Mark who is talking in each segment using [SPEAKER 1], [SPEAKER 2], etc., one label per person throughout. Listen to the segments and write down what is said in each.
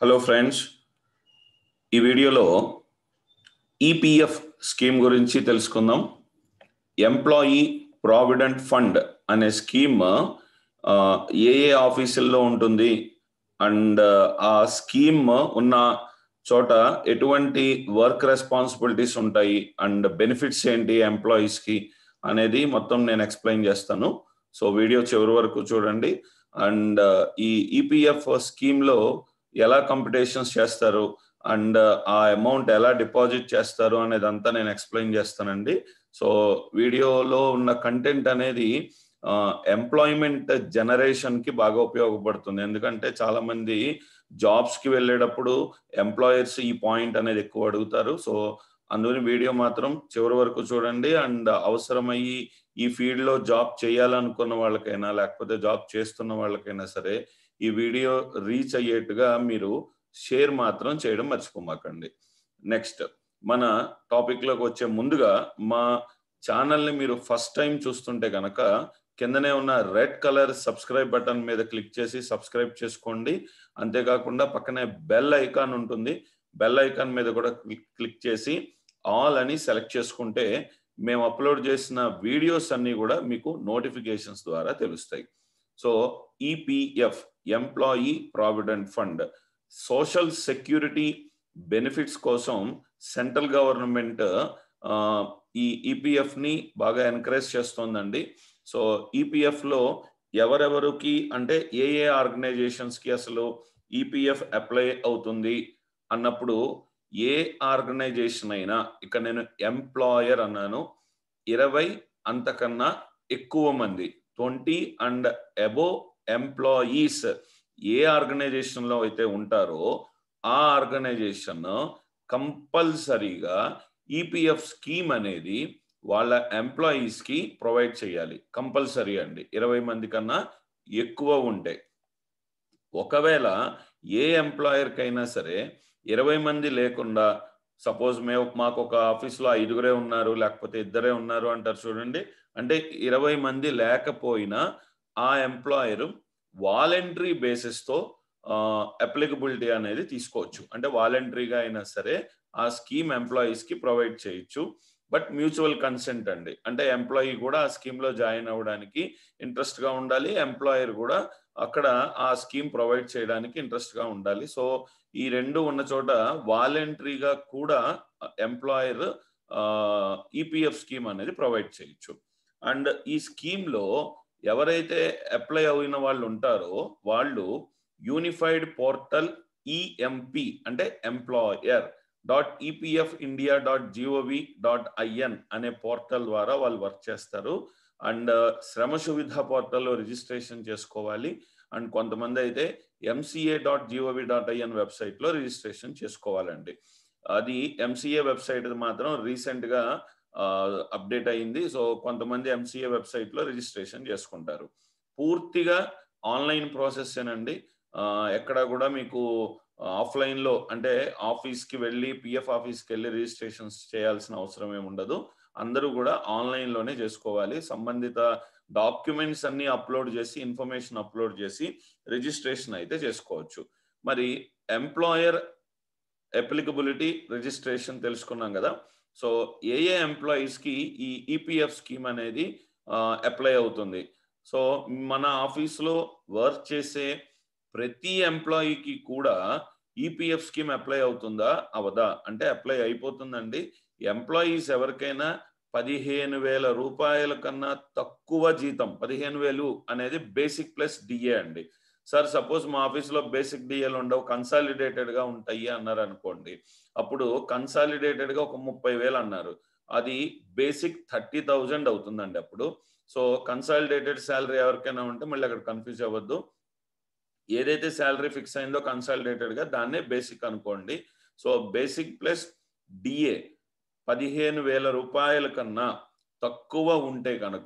[SPEAKER 1] hello friends ఈ వీడియోలో EPF scheme గురించి తెలుసుకుందాం ఎంప్లాయీ ప్రావిడెంట్ ఫండ్ అనే స్కీమ్ ఆ, ఏ ఏ ఆఫీసుల్లో ఉంటుంది అండ్ ఆ స్కీమ్ ఉన్న చోట ఎటువంటి వర్క్ రెస్పాన్సిబిలిటీస్ ఉంటాయి అండ్ బెనిఫిట్స్ ఏంటి ఎంప్లాయీస్ కి అనేది మొత్తం నేను ఎక్స్ప్లెయిన్ చేస్తాను సో వీడియో చివరి వరకు చూడండి అండ్ ఈ ఈపీఎఫ్ స్కీమ్ లో ఎలా కంపిటీషన్స్ చేస్తారు అండ్ ఆ అమౌంట్ ఎలా డిపాజిట్ చేస్తారు అనేది అంతా నేను ఎక్స్ప్లెయిన్ చేస్తానండి సో వీడియోలో ఉన్న కంటెంట్ అనేది ఎంప్లాయ్మెంట్ జనరేషన్ కి బాగా ఉపయోగపడుతుంది ఎందుకంటే చాలా మంది జాబ్స్ కి వెళ్ళేటప్పుడు ఎంప్లాయర్స్ ఈ పాయింట్ అనేది ఎక్కువ అడుగుతారు సో అందుకని వీడియో మాత్రం చివరి వరకు చూడండి అండ్ అవసరమయ్యి ఈ ఫీల్డ్ లో జాబ్ చేయాలనుకున్న వాళ్ళకైనా లేకపోతే జాబ్ చేస్తున్న వాళ్ళకైనా సరే ఈ వీడియో రీచ్ అయ్యేట్టుగా మీరు షేర్ మాత్రం చేయడం మర్చిపోమాకండి నెక్స్ట్ మన టాపిక్ లోకి వచ్చే ముందుగా మా ఛానల్ని మీరు ఫస్ట్ టైం చూస్తుంటే కనుక కిందనే ఉన్న రెడ్ కలర్ సబ్స్క్రైబ్ బటన్ మీద క్లిక్ చేసి సబ్స్క్రైబ్ చేసుకోండి అంతేకాకుండా పక్కనే బెల్ ఐకాన్ ఉంటుంది బెల్ ఐకాన్ మీద కూడా క్లిక్ చేసి ఆల్ అని సెలెక్ట్ చేసుకుంటే మేము అప్లోడ్ చేసిన వీడియోస్ అన్ని కూడా మీకు నోటిఫికేషన్స్ ద్వారా తెలుస్తాయి so EPF employee provident fund social security benefits కోసం సెంట్రల్ గవర్నమెంట్ ఈ ఈపీఎఫ్ ని బాగా ఎంకరేజ్ చేస్తోందండి సో ఈపీఎఫ్ లో ఎవరెవరికి అంటే ఏ ఏ ఆర్గనైజేషన్స్ కి అసలు ఈపీఎఫ్ అప్లై అవుతుంది అన్నప్పుడు ఏ ఆర్గనైజేషన్ అయినా ఇక్కడ నేను ఎంప్లాయర్ అన్నాను ఇరవై అంతకన్నా ఎక్కువ మంది ట్వంటీ అండ్ అబో ఎంప్లాయీస్ ఏ ఆర్గనైజేషన్ లో అయితే ఉంటారో ఆ ఆర్గనైజేషన్ కంపల్సరీగా ఈపీఎఫ్ స్కీమ్ అనేది వాళ్ళ ఎంప్లాయీస్ కి ప్రొవైడ్ చేయాలి కంపల్సరీ అండి ఇరవై మంది కన్నా ఎక్కువ ఉంటే ఒకవేళ ఏ ఎంప్లాయర్ కైనా సరే ఇరవై మంది లేకుండా సపోజ్ మేము మాకు ఒక ఆఫీస్లో ఐదుగురే ఉన్నారు లేకపోతే ఇద్దరే ఉన్నారు అంటారు చూడండి అంటే ఇరవై మంది లేకపోయినా ఆ ఎంప్లాయర్ వాలంటరీ బేసిస్తో అప్లికబిలిటీ అనేది తీసుకోవచ్చు అంటే వాలంటరీగా అయినా సరే ఆ స్కీమ్ ఎంప్లాయీస్ కి ప్రొవైడ్ చేయొచ్చు బట్ మ్యూచువల్ కన్సెంట్ అండి అంటే ఎంప్లాయీ కూడా ఆ స్కీమ్ లో జాయిన్ అవ్వడానికి ఇంట్రెస్ట్ గా ఉండాలి ఎంప్లాయర్ కూడా అక్కడ ఆ స్కీమ్ ప్రొవైడ్ చేయడానికి ఇంట్రెస్ట్ గా ఉండాలి సో ఈ రెండు ఉన్న చోట వాలంటరీగా కూడా ఎంప్లాయర్ ఈపీఎఫ్ స్కీమ్ అనేది ప్రొవైడ్ చేయొచ్చు అండ్ ఈ స్కీమ్ లో ఎవరైతే అప్లై అయిన వాళ్ళు ఉంటారో వాళ్ళు యూనిఫైడ్ పోర్టల్ ఈఎంపి అంటే employer dot EPF India dot GOV dot IN అనే పోర్టల్ ద్వారా వాళ్ళు వర్క్ చేస్తారు అండ్ శ్రమ సువిధ పోర్టల్లో రిజిస్ట్రేషన్ చేసుకోవాలి అండ్ కొంతమంది అయితే MCA dot GOV dot IN వెబ్సైట్లో రిజిస్ట్రేషన్ చేసుకోవాలండి అది ఎంసీఏ వెబ్సైట్ మాత్రం రీసెంట్గా అప్డేట్ అయింది సో కొంతమంది ఎంసీఏ వెబ్సైట్లో రిజిస్ట్రేషన్ చేసుకుంటారు పూర్తిగా ఆన్లైన్ ప్రాసెస్ ఏనండి ఎక్కడ కూడా మీకు ఆఫ్లైన్ లో అంటే ఆఫీస్ కి వెళ్ళి పిఎఫ్ ఆఫీస్కి వెళ్ళి రిజిస్ట్రేషన్స్ చేయాల్సిన అవసరం ఏమి ఉండదు అందరూ కూడా ఆన్లైన్ లోనే చేసుకోవాలి సంబంధిత డాక్యుమెంట్స్ అన్ని అప్లోడ్ చేసి ఇన్ఫర్మేషన్ అప్లోడ్ చేసి రిజిస్ట్రేషన్ అయితే చేసుకోవచ్చు మరి ఎంప్లాయర్ అప్లికబిలిటీ రిజిస్ట్రేషన్ తెలుసుకున్నాం కదా సో ఏ ఏ ఎంప్లాయీస్ కి ఈ ఈపీఎఫ్ స్కీమ్ అనేది అప్లై అవుతుంది సో మన ఆఫీస్లో వర్క్ చేసే ప్రతి ఎంప్లాయీకి కూడా ఈపీఎఫ్ స్కీమ్ అప్లై అవుతుందా అవదా అంటే అప్లై అయిపోతుందండి ఎంప్లాయీస్ ఎవరికైనా పదిహేను వేల రూపాయల కన్నా తక్కువ జీతం పదిహేను వేలు అనేది బేసిక్ ప్లస్ డిఏ అండి సార్ సపోజ్ మా ఆఫీస్లో బేసిక్ డిఏలు ఉండవు కన్సాలిడేటెడ్ గా ఉంటాయి అన్నారు అనుకోండి అప్పుడు కన్సాలిడేటెడ్ గా ఒక ముప్పై వేలు అన్నారు అది బేసిక్ థర్టీ థౌజండ్ అవుతుందండి అప్పుడు సో కన్సాలిడేటెడ్ శాలరీ ఎవరికైనా ఉంటే మళ్ళీ అక్కడ కన్ఫ్యూజ్ అవ్వద్దు ఏదైతే శాలరీ ఫిక్స్ అయిందో కన్సాలిడేటెడ్ గా దాన్నే బేసిక్ అనుకోండి సో బేసిక్ ప్లస్ డిఏ పదిహేను వేల రూపాయల కన్నా తక్కువ ఉంటే కనుక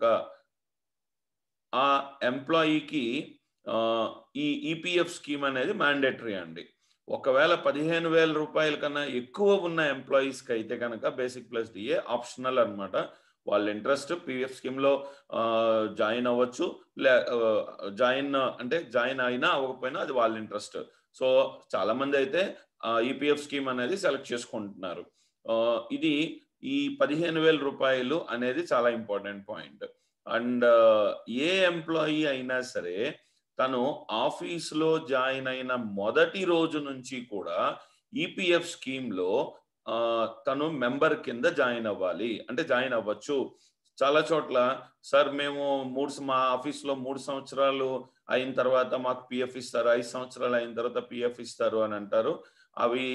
[SPEAKER 1] ఆ ఎంప్లాయీకి ఈ ఈపీఎఫ్ స్కీమ్ అనేది మ్యాండేటరీ అండి ఒకవేళ పదిహేను వేల రూపాయల కన్నా ఎక్కువ ఉన్న ఎంప్లాయీస్కి అయితే కనుక బేసిక్ ప్లస్ డిఏ ఆప్షనల్ అనమాట వాళ్ళ ఇంట్రెస్ట్ పిఎఫ్ స్కీమ్లో జాయిన్ అవ్వచ్చు లే జాయిన్ అంటే జాయిన్ అయినా అవ్వకపోయినా అది వాళ్ళ ఇంట్రెస్ట్ సో చాలా మంది అయితే ఈపీఎఫ్ స్కీమ్ అనేది సెలెక్ట్ చేసుకుంటున్నారు ఇది ఈ పదిహేను వేల రూపాయలు అనేది చాలా ఇంపార్టెంట్ పాయింట్ అండ్ ఏ ఎంప్లాయీ అయినా సరే తను ఆఫీస్లో జాయిన్ అయిన మొదటి రోజు నుంచి కూడా ఈపీఎఫ్ స్కీమ్లో తను మెంబర్ కింద జాయిన్ అవ్వాలి అంటే జాయిన్ అవ్వచ్చు చాలా చోట్ల సార్ మేము మూడు మా ఆఫీస్లో మూడు సంవత్సరాలు అయిన తర్వాత మాకు పిఎఫ్ ఇస్తారు ఐదు సంవత్సరాలు అయిన తర్వాత పిఎఫ్ ఇస్తారు అని అంటారు అవి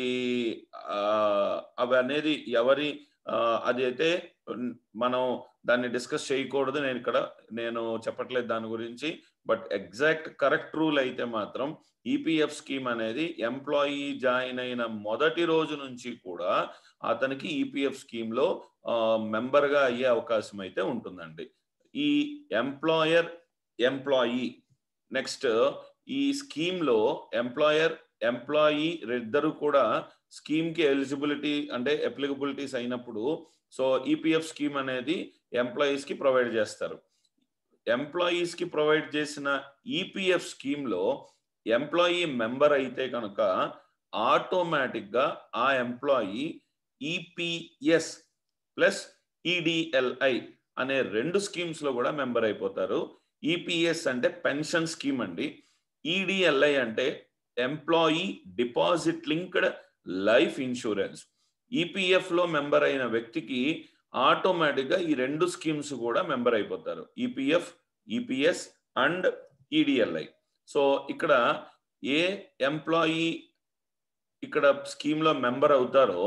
[SPEAKER 1] అవి అనేది ఎవరి అది అయితే మనం దాన్ని డిస్కస్ చేయకూడదు నేను ఇక్కడ నేను చెప్పట్లేదు దాని గురించి బట్ ఎగ్జాక్ట్ కరెక్ట్ రూల్ అయితే మాత్రం ఈపీఎఫ్ స్కీమ్ అనేది ఎంప్లాయీ జాయిన్ అయిన మొదటి రోజు నుంచి కూడా అతనికి ఈపీఎఫ్ స్కీమ్లో మెంబర్గా అయ్యే అవకాశం అయితే ఉంటుందండి ఈ ఎంప్లాయర్ ఎంప్లాయీ నెక్స్ట్ ఈ స్కీమ్లో ఎంప్లాయర్ ఎంప్లాయీ ఇద్దరు కూడా స్కీమ్కి ఎలిజిబిలిటీ అంటే అప్లికబిలిటీస్ అయినప్పుడు సో ఈపీఎఫ్ స్కీమ్ అనేది ఎంప్లాయీస్కి ప్రొవైడ్ చేస్తారు ఎంప్లాయీస్కి ప్రొవైడ్ చేసిన ఈపీఎఫ్ స్కీమ్లో ఎంప్లాయీ మెంబర్ అయితే కనుక ఆటోమేటిక్గా ఆ ఎంప్లాయీ ఈపీఎస్ ప్లస్ ఈడిఎల్ఐ అనే రెండు స్కీమ్స్లో కూడా మెంబర్ అయిపోతారు ఈపీఎస్ అంటే పెన్షన్ స్కీమ్ అండి ఈడిఎల్ఐ అంటే employee deposit linked life insurance ఈపీఎఫ్లో మెంబర్ అయిన వ్యక్తికి ఆటోమేటిక్గా ఈ రెండు స్కీమ్స్ కూడా మెంబర్ అయిపోతారు EPF EPS and EDLI so ఇక్కడ ఏ ఎంప్లాయీ ఇక్కడ స్కీమ్లో మెంబర్ అవుతారో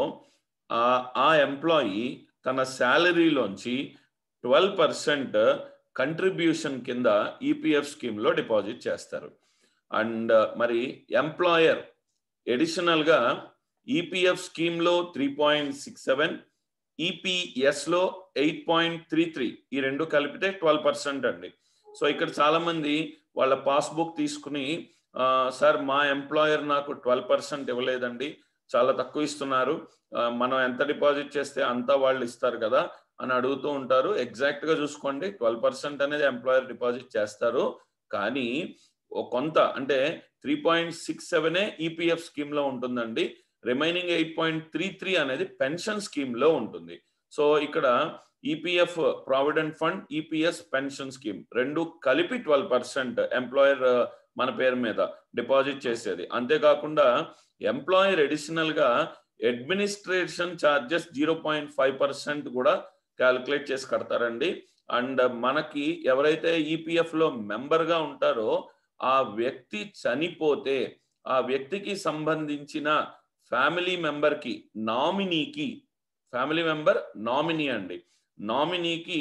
[SPEAKER 1] ఆ ఎంప్లాయీ తన శాలరీలోంచి ట్వెల్వ్ పర్సెంట్ కంట్రిబ్యూషన్ కింద ఈపీఎఫ్ స్కీమ్లో డిపాజిట్ చేస్తారు అండ్ మరి ఎంప్లాయర్ ఎడిషనల్గా ఈపీఎఫ్ స్కీమ్లో త్రీ పాయింట్ సిక్స్ సెవెన్ ఈపీఎస్లో ఎయిట్ పాయింట్ త్రీ త్రీ ఈ రెండు కలిపితే ట్వెల్వ్ పర్సెంట్ అండి సో ఇక్కడ చాలామంది వాళ్ళ పాస్బుక్ తీసుకుని సార్ మా ఎంప్లాయర్ నాకు ట్వెల్వ్ పర్సెంట్ ఇవ్వలేదండి చాలా తక్కువ ఇస్తున్నారు మనం ఎంత డిపాజిట్ చేస్తే అంతా వాళ్ళు ఇస్తారు కదా అని అడుగుతూ ఉంటారు ఎగ్జాక్ట్గా చూసుకోండి ట్వెల్వ్ పర్సెంట్ అనేది ఎంప్లాయర్ డిపాజిట్ చేస్తారు కానీ కొంత అంటే త్రీ పాయింట్ సిక్స్ సెవెనే ఈపీఎఫ్ స్కీమ్లో ఉంటుందండి remaining eight point three three అనేది పెన్షన్ స్కీమ్లో ఉంటుంది సో ఇక్కడ EPF provident fund EPS pension scheme రెండు కలిపి ట్వెల్వ్ పర్సెంట్ ఎంప్లాయర్ మన పేరు మీద డిపాజిట్ చేసేది అంతేకాకుండా ఎంప్లాయర్ అడిషనల్గా administration charges zero point five percent కూడా క్యాలిక్యులేట్ చేసి కడతారండి అండ్ మనకి ఎవరైతే ఈపీఎఫ్లో మెంబర్గా ఉంటారో ఆ వ్యక్తి చనిపోతే ఆ వ్యక్తికి సంబంధించిన ఫ్యామిలీ మెంబర్కి నామినీకి ఫ్యామిలీ మెంబర్ నామినీ అండి నామినీకి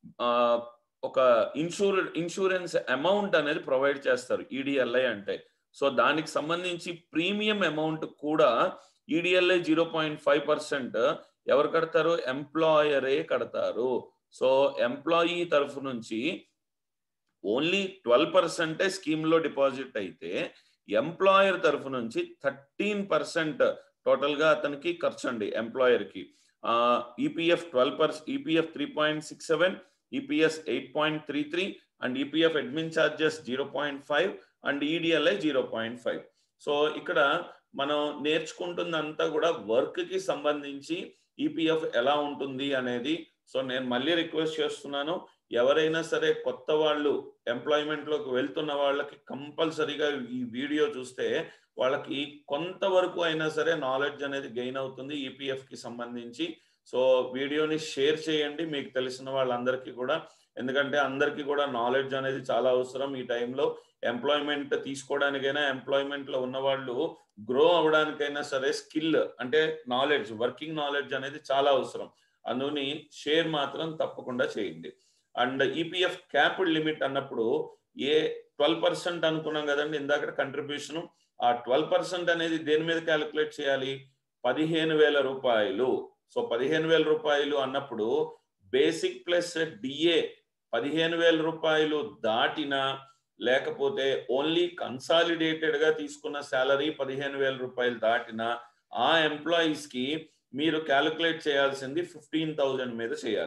[SPEAKER 1] ఒక ఇన్సూర్ ఇన్సూరెన్స్ అమౌంట్ అనేది ప్రొవైడ్ చేస్తారు ఈడిఎల్ఐ అంటే సో దానికి సంబంధించి ప్రీమియం అమౌంట్ కూడా EDLI zero point five percent ఎవరు కడతారు ఎంప్లాయరే కడతారు సో ఎంప్లాయీ తరఫు నుంచి ఓన్లీ ట్వెల్వ్ పర్సెంటే స్కీమ్లో డిపాజిట్ అయితే ఎంప్లాయర్ తరఫు నుంచి థర్టీన్ పర్సెంట్ టోటల్గా అతనికి ఖర్చు అండి ఎంప్లాయర్కి EPF twelve per EPF three point six seven EPS eight point three three and EPF admin charges zero point five and EDLI zero point five so ఇక్కడ మనం నేర్చుకుంటుందంతా కూడా వర్క్కి సంబంధించి ఈపీఎఫ్ ఎలా ఉంటుంది అనేది సో నేను మళ్ళీ రిక్వెస్ట్ చేస్తున్నాను ఎవరైనా సరే కొత్త వాళ్ళు ఎంప్లాయ్మెంట్లోకి వెళ్తున్న వాళ్ళకి కంపల్సరీగా ఈ వీడియో చూస్తే వాళ్ళకి కొంతవరకు అయినా సరే నాలెడ్జ్ అనేది గెయిన్ అవుతుంది ఈపీఎఫ్కి సంబంధించి సో వీడియోని షేర్ చేయండి మీకు తెలిసిన వాళ్ళందరికీ కూడా ఎందుకంటే అందరికీ కూడా నాలెడ్జ్ అనేది చాలా అవసరం ఈ టైంలో ఎంప్లాయ్మెంట్ తీసుకోవడానికైనా ఎంప్లాయ్మెంట్లో ఉన్న వాళ్ళు గ్రో అవడానికైనా సరే స్కిల్ అంటే నాలెడ్జ్ వర్కింగ్ నాలెడ్జ్ అనేది చాలా అవసరం అందుని షేర్ మాత్రం తప్పకుండా చేయండి అండ్ ఈపీఎఫ్ క్యాపిడ్ లిమిట్ అన్నప్పుడు ఏ ట్వెల్వ్ పర్సెంట్ అనుకున్నాం కదండి ఇందాక కంట్రిబ్యూషన్ ఆ ట్వెల్వ్ పర్సెంట్ అనేది దేని మీద క్యాలిక్యులేట్ చేయాలి పదిహేను వేల రూపాయలు సో పదిహేను వేల రూపాయలు అన్నప్పుడు బేసిక్ ప్లస్ డిఏ పదిహేను వేల రూపాయలు దాటినా లేకపోతే ఓన్లీ కన్సాలిడేటెడ్ గా తీసుకున్న శాలరీ పదిహేను వేల రూపాయలు దాటినా ఆ ఎంప్లాయీస్ కి మీరు క్యాలిక్యులేట్ చేయాల్సింది ఫిఫ్టీన్ థౌజండ్ మీద చేయాలి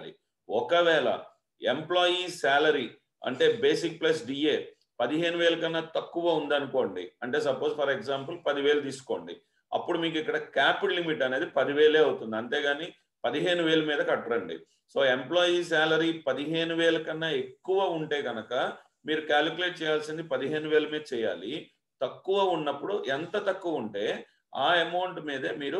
[SPEAKER 1] ఒకవేళ ఎంప్లాయీ శాలరీ అంటే బేసిక్ ప్లస్ డిఏ పదిహేను వేల కన్నా తక్కువ ఉందనుకోండి అంటే సపోజ్ ఫర్ ఎగ్జాంపుల్ పదివేలు తీసుకోండి అప్పుడు మీకు ఇక్కడ క్యాపిటల్ లిమిట్ అనేది పదివేలే అవుతుంది అంతేగాని పదిహేను వేల మీద కట్టరండి సో ఎంప్లాయీ శాలరీ పదిహేను వేల కన్నా ఎక్కువ ఉంటే కనుక మీరు క్యాలిక్యులేట్ చేయాల్సింది పదిహేను వేల మీద చేయాలి తక్కువ ఉన్నప్పుడు ఎంత తక్కువ ఉంటే ఆ అమౌంట్ మీదే మీరు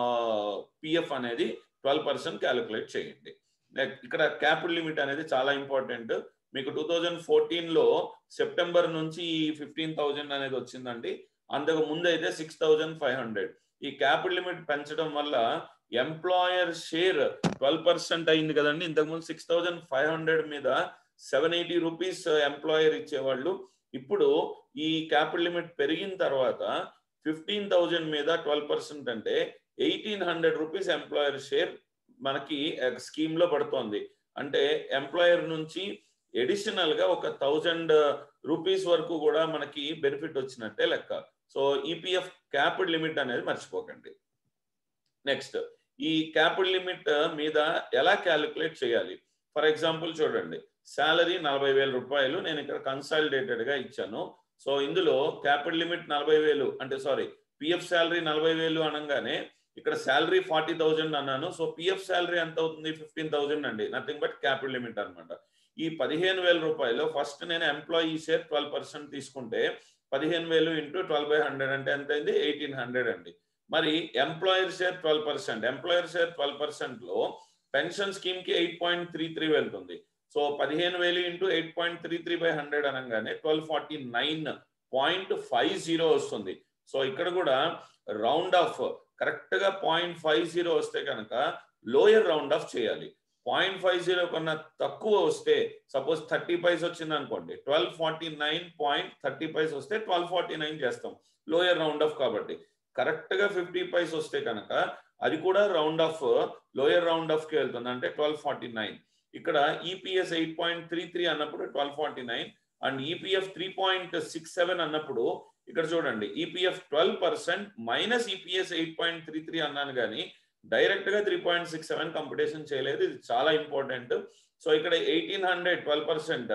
[SPEAKER 1] పిఎఫ్ అనేది ట్వెల్వ్ పర్సెంట్ క్యాలిక్యులేట్ చేయండి ఇక్కడ క్యాపిటల్ లిమిట్ అనేది చాలా ఇంపార్టెంట్ మీకు టూ థౌజండ్ ఫోర్టీన్లో సెప్టెంబర్ నుంచి ఈ ఫిఫ్టీన్ థౌజండ్ అనేది వచ్చిందండి అంతకు ముందు అయితే సిక్స్ థౌజండ్ ఫైవ్ హండ్రెడ్ ఈ క్యాపిటల్ లిమిట్ పెంచడం వల్ల ఎంప్లాయర్ షేర్ ట్వెల్వ్ పర్సెంట్ అయింది కదండి ఇంతకుముందు సిక్స్ థౌజండ్ ఫైవ్ హండ్రెడ్ మీద సెవెన్ ఎయిటీ రూపీస్ ఎంప్లాయర్ ఇచ్చేవాళ్ళు ఇప్పుడు ఈ క్యాపిటల్ లిమిట్ పెరిగిన తర్వాత ఫిఫ్టీన్ థౌజండ్ మీద ట్వెల్వ్ పర్సెంట్ అంటే eighteen hundred rupees employer share మనకి స్కీమ్ లో పడుతోంది అంటే ఎంప్లాయర్ నుంచి ఎడిషనల్ గా ఒక థౌజండ్ రూపీస్ వరకు కూడా మనకి బెనిఫిట్ వచ్చినట్టే లెక్క సో ఈపీఎఫ్ క్యాపిటల్ లిమిట్ అనేది మర్చిపోకండి నెక్స్ట్ ఈ క్యాపిటల్ లిమిట్ మీద ఎలా క్యాలిక్యులేట్ చేయాలి ఫర్ ఎగ్జాంపుల్ చూడండి శాలరీ నలభై వేల రూపాయలు నేను ఇక్కడ కన్సాలిడేటెడ్ గా ఇచ్చాను సో ఇందులో క్యాపిటల్ లిమిట్ నలభై వేలు అంటే సారీ పిఎఫ్ శాలరీ నలభై వేలు అనగానే ఇక్కడ శాలరీ ఫార్టీ థౌజండ్ అన్నాను సో పిఎఫ్ శాలరీ ఎంత అవుతుంది ఫిఫ్టీన్ థౌజండ్ అండి నథింగ్ బట్ క్యాపిటల్ లిమిట్ అనమాట ఈ పదిహేను వేల రూపాయలు ఫస్ట్ నేను ఎంప్లాయీ షేర్ ట్వెల్వ్ పర్సెంట్ తీసుకుంటే పదిహేను వేలు ఇంటూ ట్వెల్వ్ బై హండ్రెడ్ అంటే ఎంత అయింది ఎయిటీన్ హండ్రెడ్ అండి మరి employer share twelve percent employer share twelve percent లో పెన్షన్ స్కీమ్ కి ఎయిట్ పాయింట్ త్రీ త్రీ వెళ్తుంది సో పదిహేను వేలు into eight point three three by hundred అనగానే twelve forty nine point five zero వస్తుంది సో ఇక్కడ కూడా రౌండ్ ఆఫ్ కరెక్ట్ గా పాయింట్ ఫైవ్ జీరో వస్తే కనుక లోయర్ రౌండ్ ఆఫ్ చేయాలి పాయింట్ ఫైవ్ జీరో కన్నా తక్కువ వస్తే సపోజ్ థర్టీ పైస్ వచ్చింది అనుకోండి twelve forty nine point thirty paise వస్తే ట్వెల్వ్ ఫార్టీ నైన్ చేస్తాం లోయర్ రౌండ్ ఆఫ్ కాబట్టి కరెక్ట్ గా ఫిఫ్టీ పైస్ వస్తే కనుక అది కూడా round off lower round off కి వెళ్తుంది అంటే ట్వెల్వ్ ఫార్టీ నైన్ ఇక్కడ EPS eight point three three అన్నప్పుడు twelve forty nine and EPF three point six seven అన్నప్పుడు ఇక్కడ చూడండి EPF twelve percent minus EPS eight point three three అన్నాను కానీ డైరెక్ట్ గా three point six seven competition చేయలేదు ఇది చాలా ఇంపార్టెంట్ సో ఇక్కడ eighteen hundred twelve percent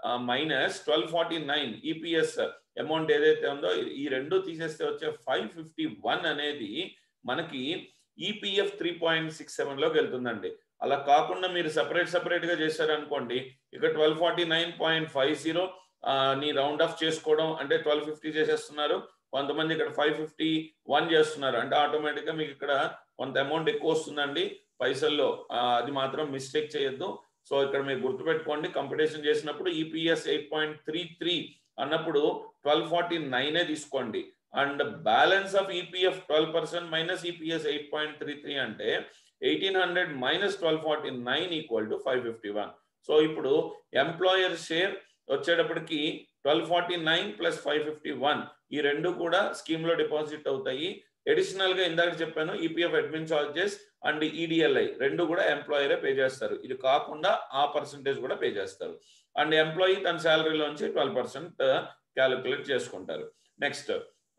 [SPEAKER 1] minus twelve forty nine EPS amount ఏదైతే ఉందో ఈ రెండు తీసేస్తే వచ్చే ఫైవ్ ఫిఫ్టీ వన్ అనేది మనకి EPF three point six seven లోకి వెళ్తుందండి అలా కాకుండా మీరు సపరేట్ సపరేట్ గా చేశారనుకోండి ఇక్కడ twelve forty nine point five zero నీ రౌండ్ ఆఫ్ చేసుకోవడం అంటే ట్వెల్వ్ ఫిఫ్టీ చేసేస్తున్నారు కొంతమంది ఇక్కడ ఫైవ్ ఫిఫ్టీ వన్ చేస్తున్నారు అంటే ఆటోమేటిక్ గా మీకు ఇక్కడ కొంత అమౌంట్ ఎక్కువ వస్తుందండి పైసల్లో అది మాత్రం మిస్టేక్ చేయొద్దు సో ఇక్కడ మీరు గుర్తుపెట్టుకోండి కంపిటీషన్ చేసినప్పుడు EPS eight point three three అన్నప్పుడు ట్వెల్వ్ ఫార్టీ నైనే తీసుకోండి and balance of EPF twelve percent minus EPS eight point three three అంటే eighteen hundred minus twelve forty nine equal to five fifty one so ఇప్పుడు employer share వచ్చేటప్పటికి twelve forty nine plus five fifty one ఈ రెండు కూడా scheme లో deposit అవుతాయి additional గా ఇందాక చెప్పాను EPF admin charges and EDLI రెండు కూడా ఎంప్లాయరే పే చేస్తారు ఇది కాకుండా ఆ పర్సంటేజ్ కూడా పే చేస్తారు అండ్ ఎంప్లాయీ తన శాలరీలోంచి ట్వెల్వ్ పర్సెంట్ క్యాలిక్యులేట్ చేసుకుంటారు నెక్స్ట్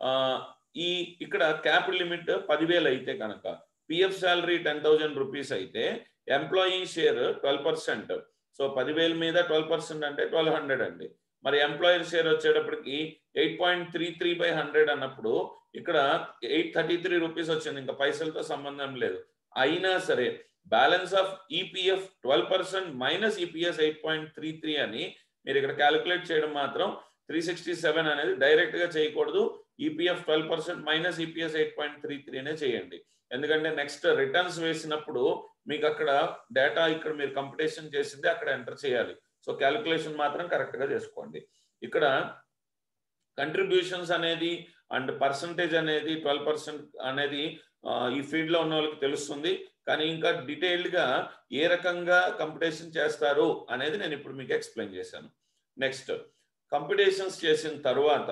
[SPEAKER 1] ఈ ఇక్కడ క్యాపిటల్ లిమిట్ పదివేలు అయితే కనుక PF salary ten thousand rupees అయితే employee share twelve percent so పదివేల మీద ట్వెల్వ్ పర్సెంట్ అంటే ట్వెల్వ్ హండ్రెడ్ అండి మరి ఎంప్లాయర్ షేర్ వచ్చేటప్పటికి eight point three three by hundred అన్నప్పుడు ఇక్కడ ఎయిట్ థర్టీ త్రీ రూపీస్ వచ్చింది ఇంకా పైసలతో సంబంధం లేదు అయినా సరే balance of EPF twelve percent minus EPS eight point three three అని మీరు ఇక్కడ క్యాలిక్యులేట్ చేయడం మాత్రం త్రీ సిక్స్టీ సెవెన్ అనేది డైరెక్ట్ గా చేయకూడదు EPF twelve percent minus EPS eight point three త్రీనే చేయండి ఎందుకంటే నెక్స్ట్ రిటర్న్స్ వేసినప్పుడు మీకు అక్కడ డేటా ఇక్కడ మీరు కంపిటీషన్ చేసింది అక్కడ ఎంటర్ చేయాలి సో క్యాలిక్యులేషన్ మాత్రం కరెక్ట్ గా చేసుకోండి ఇక్కడ కంట్రిబ్యూషన్స్ అనేది అండ్ పర్సంటేజ్ అనేది ట్వెల్వ్ పర్సెంట్ అనేది ఈ ఫీల్డ్ లో ఉన్న వాళ్ళకి తెలుస్తుంది కానీ ఇంకా డీటెయిల్డ్ గా ఏ రకంగా కంపిటీషన్ చేస్తారు అనేది నేను ఇప్పుడు మీకు ఎక్స్ప్లెయిన్ చేశాను నెక్స్ట్ కంపిటీషన్స్ చేసిన తర్వాత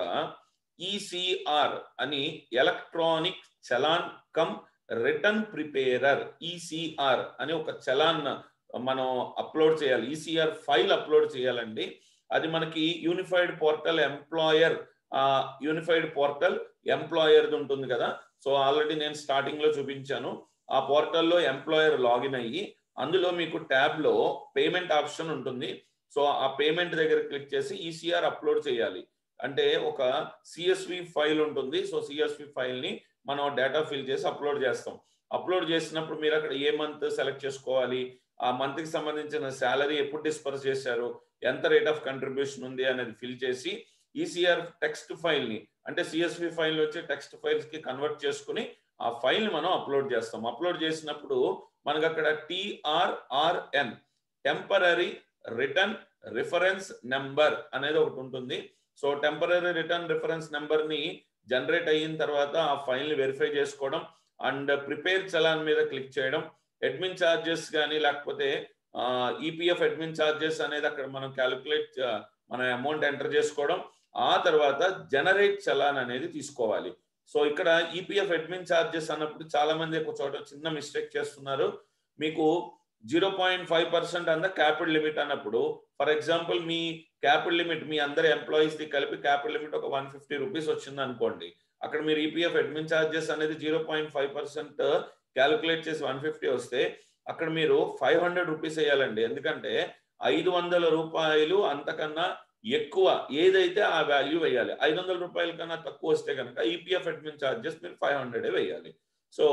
[SPEAKER 1] ఈసిఆర్ అని electronic challan cum return preparer ECR అని ఒక చలాన్ మనం అప్లోడ్ చేయాలి ఈసీఆర్ ఫైల్ అప్లోడ్ చేయాలండి అది మనకి unified portal employer unified portal ఎంప్లాయర్ది ఉంటుంది కదా సో ఆల్రెడీ నేను స్టార్టింగ్ లో చూపించాను ఆ పోర్టల్లో ఎంప్లాయర్ లాగిన్ అయ్యి అందులో మీకు ట్యాబ్ లో పేమెంట్ ఆప్షన్ ఉంటుంది సో ఆ పేమెంట్ దగ్గర క్లిక్ చేసి ఈసీఆర్ అప్లోడ్ చేయాలి అంటే ఒక సిఎస్వి ఫైల్ ఉంటుంది సో సిఎస్వి ఫైల్ ని మనం డేటా ఫిల్ చేసి అప్లోడ్ చేస్తాం అప్లోడ్ చేసినప్పుడు మీరు అక్కడ ఏ మంత్ సెలెక్ట్ చేసుకోవాలి ఆ మంత్ కి సంబంధించిన శాలరీ ఎప్పుడు డిస్పర్స్ చేశారు ఎంత రేట్ ఆఫ్ కంట్రిబ్యూషన్ ఉంది అనేది ఫిల్ చేసి ఈసీఆర్ టెక్స్ట్ ఫైల్ ని అంటే సిఎస్వి ఫైల్ వచ్చి టెక్స్ట్ ఫైల్స్ కి కన్వర్ట్ చేసుకుని ఆ ఫైల్ ని మనం అప్లోడ్ చేస్తాం అప్లోడ్ చేసినప్పుడు మనకు అక్కడ TRRN temporary return reference number అనేది ఒకటి ఉంటుంది so temporary return reference number ని జనరేట్ అయిన తర్వాత ఆ ఫైల్ ని వెరిఫై చేసుకోవడం అండ్ ప్రిపేర్ చలాన్ మీద క్లిక్ చేయడం అడ్మిన్ ఛార్జెస్ కానీ లేకపోతే ఈపీఎఫ్ అడ్మిన్ ఛార్జెస్ అనేది అక్కడ మనం క్యాలిక్యులేట్ మన అమౌంట్ ఎంటర్ చేసుకోవడం ఆ తర్వాత జనరేట్ చలాన్ అనేది తీసుకోవాలి సో ఇక్కడ ఈపీఎఫ్ అడ్మిన్ ఛార్జెస్ అన్నప్పుడు చాలా మంది ఒక చోట చిన్న మిస్టేక్ చేస్తున్నారు మీకు జీరో పాయింట్ ఫైవ్ పర్సెంట్ అన్న క్యాపిటల్ లిమిట్ అన్నప్పుడు ఫర్ ఎగ్జాంపుల్ మీ క్యాపిటల్ లిమిట్ మీ అందరి ఎంప్లాయీస్ ది కలిపి క్యాపిటల్ లిమిట్ ఒక వన్ ఫిఫ్టీ రూపీస్ వచ్చింది అనుకోండి అక్కడ మీరు ఈపీఎఫ్ అడ్మిన్ ఛార్జెస్ అనేది zero point five percent calculate చేసి వన్ ఫిఫ్టీ వస్తే అక్కడ మీరు ఫైవ్ హండ్రెడ్ రూపీస్ వేయాలండి ఎందుకంటే ఐదు వందల రూపాయలు అంతకన్నా ఎక్కువ ఏదైతే ఆ వాల్యూ వేయాలి ఐదు వందల రూపాయల కన్నా తక్కువ వస్తే కనుక ఈపీఎఫ్ అడ్మిన్ ఛార్జెస్ మీరు ఫైవ్ హండ్రెడ్ వేయాలి సో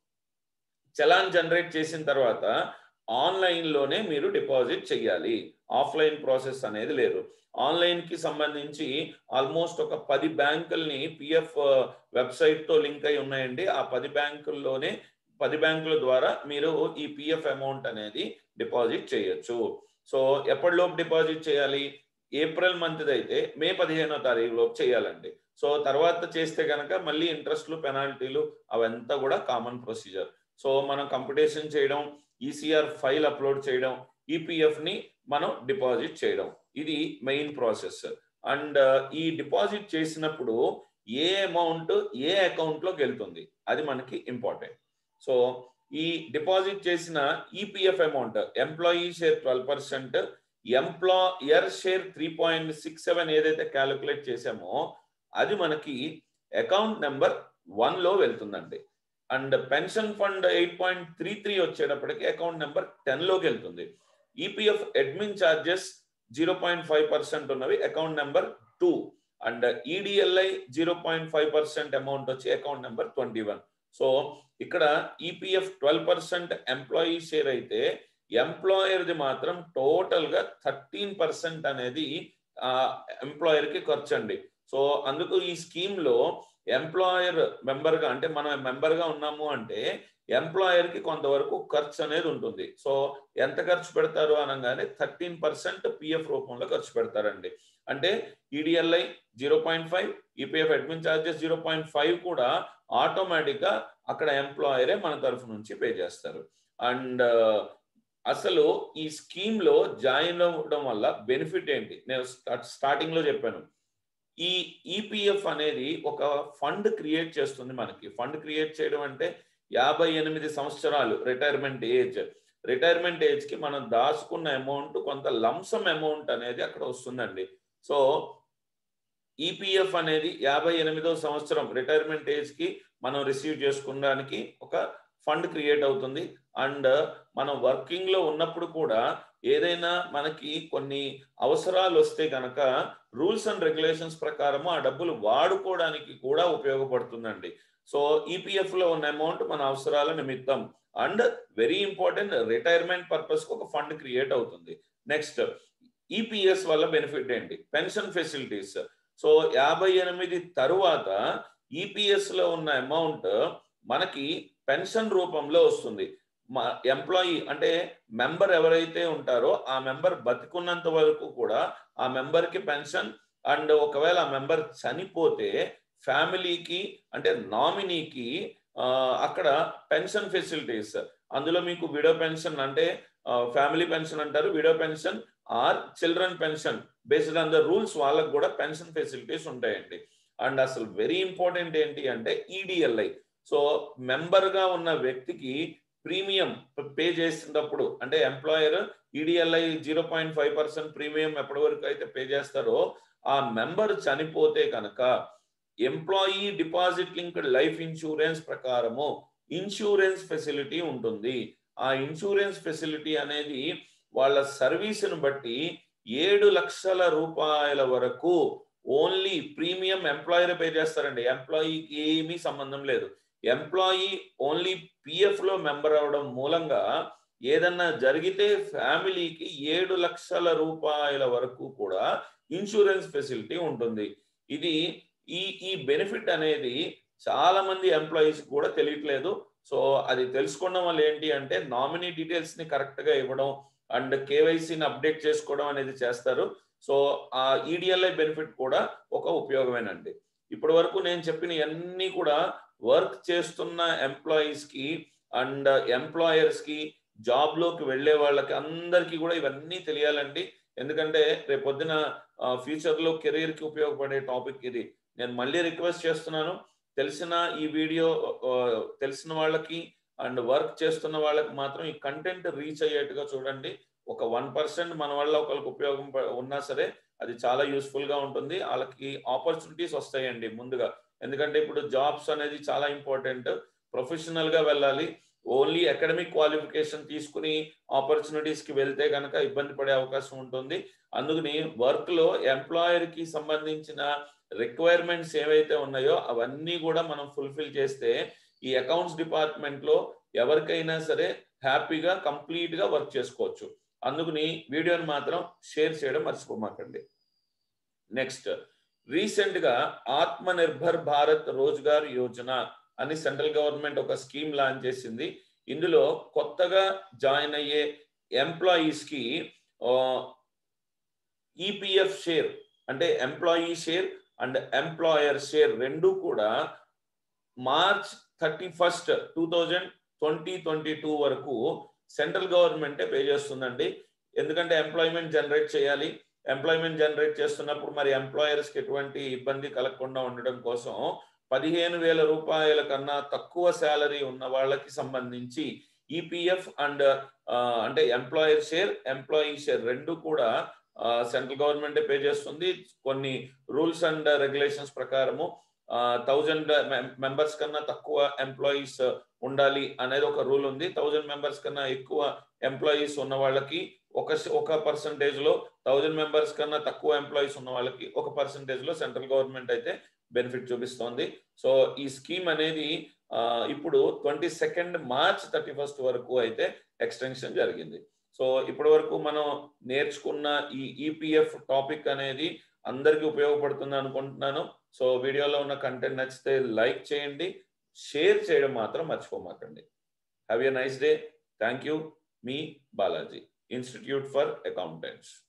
[SPEAKER 1] చలాన్ జనరేట్ చేసిన తర్వాత ఆన్లైన్ లోనే మీరు డిపాజిట్ చేయాలి ఆఫ్లైన్ ప్రాసెస్ అనేది లేదు ఆన్లైన్ కి సంబంధించి ఆల్మోస్ట్ ఒక పది బ్యాంకుల్ని పిఎఫ్ వెబ్సైట్ తో లింక్ అయి ఉన్నాయండి ఆ పది బ్యాంకుల్లోనే పది బ్యాంకుల ద్వారా మీరు ఈ పిఎఫ్ అమౌంట్ అనేది డిపాజిట్ చేయొచ్చు సో ఎప్పటిలోపు డిపాజిట్ చేయాలి ఏప్రిల్ మంత్ అయితే మే పదిహేనో తారీఖు లోపు చేయాలండి సో తర్వాత చేస్తే కనుక మళ్ళీ ఇంట్రెస్ట్లు పెనాల్టీలు అవంతా కూడా కామన్ ప్రొసీజర్ సో మనం కంపిటీషన్ చేయడం ఈసీఆర్ ఫైల్ అప్లోడ్ చేయడం ఈపీఎఫ్ ని మనం డిపాజిట్ చేయడం ఇది మెయిన్ ప్రాసెస్ అండ్ ఈ డిపాజిట్ చేసినప్పుడు ఏ అమౌంట్ ఏ అకౌంట్ లోకి వెళ్తుంది అది మనకి ఇంపార్టెంట్ సో ఈ డిపాజిట్ చేసిన EPF amount employee share twelve percent employer share three point six seven ఏదైతే క్యాలిక్యులేట్ చేసామో అది మనకి అకౌంట్ నెంబర్ వన్ లో వెళ్తుందండి and pension fund eight point three three వచ్చేటప్పటికి అకౌంట్ నెంబర్ టెన్ లోకి వెళ్తుంది EPF admin charges zero point five percent ఉన్నవి account number two and EDLI zero point five percent amount వచ్చి account number twenty one so ఇక్కడ EPF twelve percent employee share అయితే ఎంప్లాయర్ది మాత్రం total గా thirteen percent అనేది ఎంప్లాయర్ కి ఖర్చు అండి సో అందుకు ఈ స్కీమ్ లో ఎంప్లాయర్ మెంబర్ గా అంటే మనం మెంబర్ గా ఉన్నాము అంటే ఎంప్లాయర్ కి కొంతవరకు ఖర్చు అనేది ఉంటుంది సో ఎంత ఖర్చు పెడతారు అనగానే థర్టీన్ పర్సెంట్ పిఎఫ్ రూపంలో ఖర్చు పెడతారండి అంటే EDLI zero point five EPF admin charges zero point five కూడా ఆటోమేటిక్ గా అక్కడ ఎంప్లాయరే మన తరఫు నుంచి పే చేస్తారు అండ్ అసలు ఈ స్కీమ్ లో జాయిన్ అవ్వడం వల్ల బెనిఫిట్ ఏంటి నేను స్టార్టింగ్ లో చెప్పాను ఈ ఈపీఎఫ్ అనేది ఒక ఫండ్ క్రియేట్ చేస్తుంది మనకి ఫండ్ క్రియేట్ చేయడం అంటే యాభై ఎనిమిది సంవత్సరాలు రిటైర్మెంట్ ఏజ్ రిటైర్మెంట్ ఏజ్ కి మనం దాచుకున్న అమౌంట్ కొంత లంసమ్ అమౌంట్ అనేది అక్కడ వస్తుందండి సో ఈపీఎఫ్ అనేది యాభై ఎనిమిదో సంవత్సరం రిటైర్మెంట్ ఏజ్ కి మనం రిసీవ్ చేసుకోవడానికి ఒక ఫండ్ క్రియేట్ అవుతుంది అండ్ మనం వర్కింగ్ లో ఉన్నప్పుడు కూడా ఏదైనా మనకి కొన్ని అవసరాలు వస్తే కనుక రూల్స్ అండ్ రెగ్యులేషన్స్ ప్రకారము ఆ డబ్బులు వాడుకోవడానికి కూడా ఉపయోగపడుతుందండి సో ఈపీఎఫ్ లో ఉన్న అమౌంట్ మన అవసరాల నిమిత్తం and very important retirement purpose ఒక ఫండ్ క్రియేట్ అవుతుంది నెక్స్ట్ ఈపీఎస్ వల్ల బెనిఫిట్ ఏంటి పెన్షన్ ఫెసిలిటీస్ సో యాభై ఎనిమిది తరువాత ఈపీఎస్ లో ఉన్న అమౌంట్ మనకి పెన్షన్ రూపంలో వస్తుంది మా ఎంప్లాయీ అంటే మెంబర్ ఎవరైతే ఉంటారో ఆ మెంబర్ బతికున్నంత వరకు కూడా ఆ మెంబర్కి పెన్షన్ అండ్ ఒకవేళ ఆ మెంబర్ చనిపోతే ఫ్యామిలీకి అంటే నామినీకి అక్కడ పెన్షన్ ఫెసిలిటీస్ అందులో మీకు విడో పెన్షన్ అంటే ఫ్యామిలీ పెన్షన్ అంటారు widow pension or children pension based on the rules వాళ్ళకు కూడా పెన్షన్ ఫెసిలిటీస్ ఉంటాయండి అండ్ అసలు వెరీ ఇంపార్టెంట్ ఏంటి అంటే ఈడిఎల్ఐ సో మెంబర్ గా ఉన్న వ్యక్తికి ప్రీమియం పే చేసినప్పుడు అంటే employer EDLI zero point five percent premium ఎప్పటి వరకు అయితే పే చేస్తారో ఆ మెంబర్ చనిపోతే కనుక employee deposit linked life insurance ప్రకారము ఇన్సూరెన్స్ ఫెసిలిటీ ఉంటుంది ఆ ఇన్సూరెన్స్ ఫెసిలిటీ అనేది వాళ్ళ సర్వీస్ను బట్టి ఏడు లక్షల రూపాయల వరకు ఓన్లీ ప్రీమియం ఎంప్లాయర్ పే చేస్తారండి ఎంప్లాయీకి ఏమీ సంబంధం లేదు ఎంప్లాయీ ఓన్లీ పిఎఫ్ లో మెంబర్ అవడం మూలంగా ఏదన్నా జరిగితే ఫ్యామిలీకి ఏడు లక్షల రూపాయల వరకు కూడా ఇన్సూరెన్స్ ఫెసిలిటీ ఉంటుంది ఇది ఈ ఈ బెనిఫిట్ అనేది చాలా మంది ఎంప్లాయీస్ కూడా తెలియట్లేదు సో అది తెలుసుకోవడం వల్ల ఏంటి అంటే నామినీ డీటెయిల్స్ ని కరెక్ట్ గా ఇవ్వడం అండ్ కేవైసీని అప్డేట్ చేసుకోవడం అనేది చేస్తారు సో ఆ ఈడిఎల్ఐ బెనిఫిట్ కూడా ఒక ఉపయోగమేనండి ఇప్పటి వరకు నేను చెప్పిన అన్ని కూడా వర్క్ చేస్తున్న ఎంప్లాయీస్ కి అండ్ ఎంప్లాయర్స్ కి జాబ్ లోకి వెళ్లే వాళ్ళకి అందరికీ కూడా ఇవన్నీ తెలియాలండి ఎందుకంటే రేపు పొద్దున ఫ్యూచర్ లో కెరీర్ కి ఉపయోగపడే టాపిక్ ఇది నేను మళ్ళీ రిక్వెస్ట్ చేస్తున్నాను తెలిసిన ఈ వీడియో తెలిసిన వాళ్ళకి అండ్ వర్క్ చేస్తున్న వాళ్ళకి మాత్రం ఈ కంటెంట్ రీచ్ అయ్యేట్టుగా చూడండి ఒక వన్ పర్సెంట్ మన వల్ల ఒకరికి ఉపయోగం ఉన్నా సరే అది చాలా యూస్ఫుల్ గా ఉంటుంది వాళ్ళకి ఆపర్చునిటీస్ వస్తాయండి ముందుగా ఎందుకంటే ఇప్పుడు జాబ్స్ అనేది చాలా ఇంపార్టెంట్ ప్రొఫెషనల్ గా వెళ్ళాలి ఓన్లీ అకాడమిక్ క్వాలిఫికేషన్ తీసుకుని ఆపర్చునిటీస్ కి వెళ్తే కనుక ఇబ్బంది పడే అవకాశం ఉంటుంది అందుకని వర్క్ లో ఎంప్లాయర్ కి సంబంధించిన రిక్వైర్మెంట్స్ ఏవైతే ఉన్నాయో అవన్నీ కూడా మనం ఫుల్ఫిల్ చేస్తే ఈ అకౌంట్స్ డిపార్ట్మెంట్ లో ఎవరికైనా సరే హ్యాపీగా కంప్లీట్ గా వర్క్ చేసుకోవచ్చు అందుకని వీడియోని మాత్రం షేర్ చేయడం మర్చిపోమాకండి నెక్స్ట్ రీసెంట్ గా ఆత్మ నిర్భర్ భారత్ రోజ్గార్ యోజన అని సెంట్రల్ గవర్నమెంట్ ఒక స్కీమ్ లాంచ్ చేసింది ఇందులో కొత్తగా జాయిన్ అయ్యే ఎంప్లాయీస్ కి ఈపీఎఫ్ షేర్ అంటే employee share and employer share రెండు కూడా March thirty first two thousand twenty twenty two వరకు సెంట్రల్ గవర్నమెంటే పే చేస్తుందండి ఎందుకంటే ఎంప్లాయ్మెంట్ జనరేట్ చేయాలి ఎంప్లాయ్మెంట్ జనరేట్ చేస్తున్నప్పుడు మరి ఎంప్లాయర్స్ కి ఎటువంటి ఇబ్బంది కలగకుండా ఉండడం కోసం పదిహేను వేల రూపాయల కన్నా తక్కువ శాలరీ ఉన్న వాళ్ళకి సంబంధించి ఈపీఎఫ్ అండ్ అంటే ఎంప్లాయర్ షేర్ ఎంప్లాయీ షేర్ రెండు కూడా సెంట్రల్ గవర్నమెంటే పే చేస్తుంది కొన్ని రూల్స్ అండ్ రెగ్యులేషన్స్ ప్రకారము థౌజండ్ మెంబర్స్ కన్నా తక్కువ ఎంప్లాయీస్ ఉండాలి అనేది ఒక రూల్ ఉంది థౌజండ్ మెంబర్స్ కన్నా ఎక్కువ ఎంప్లాయీస్ ఉన్న వాళ్ళకి ఒక ఒక పర్సంటేజ్ లో థౌజండ్ మెంబర్స్ కన్నా తక్కువ ఎంప్లాయీస్ ఉన్న వాళ్ళకి ఒక పర్సంటేజ్ లో సెంట్రల్ గవర్నమెంట్ అయితే బెనిఫిట్ చూపిస్తోంది సో ఈ స్కీమ్ అనేది ఇప్పుడు twenty second March thirty first వరకు అయితే ఎక్స్టెన్షన్ జరిగింది సో ఇప్పటి వరకు మనం నేర్చుకున్న ఈ ఈపీఎఫ్ టాపిక్ అనేది అందరికీ ఉపయోగపడుతుంది అనుకుంటున్నాను సో వీడియోలో ఉన్న కంటెంట్ నచ్చితే లైక్ చేయండి షేర్ చేయడం మాత్రం మర్చిపోమాకండి have a nice day thank you మీ బాలాజీ ఇన్స్టిట్యూట్ ఫర్ అకౌంటెంట్స్